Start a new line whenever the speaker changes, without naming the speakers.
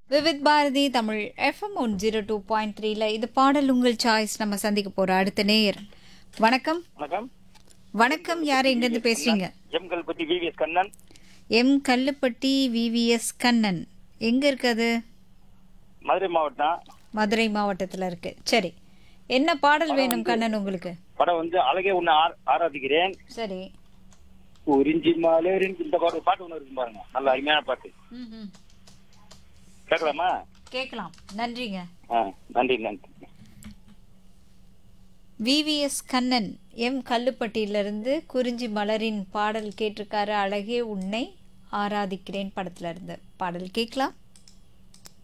Vividh Bharati Tamil FM one zero two point த்ரீல இது பாடல் உங்கள் சாய்ஸ் நம்ம சந்திக்க போற அடுத்த நேயர் வணக்கம்
வணக்கம்
வணக்கம் யார் எங்கேருந்து பேசுறீங்க
M Kalpatti VVS Kannan
M Kallupatti VVS Kannan எங்க இருக்குது
மதுரை மாவட்டம்
மதுரை மாவட்டத்தில் இருக்கு சரி என்ன பாடல் வேணும் கண்ணன் உங்களுக்கு
படம் வந்து அழகே உன்னை ஆர்- ஆராதிக்கிறேன்
சரி
உறிஞ்சி மலரின் இந்த பாட்டு பாட்டு ஒன்று இருக்கு பாருங்க நல்ல அருமையான பாட்டு கேட்கலாமா
கேட்கலாம் நன்றிங்க
ஆ நன்றி நன்றி
விவிஎஸ் கண்ணன் எம் கல்லுப்பட்டியிலிருந்து குறிஞ்சி மலரின் பாடல் கேட்டிருக்காரு அழகே உன்னை ஆராதிக்கிறேன் படத்துல இருந்து பாடல் கேட்கலாம்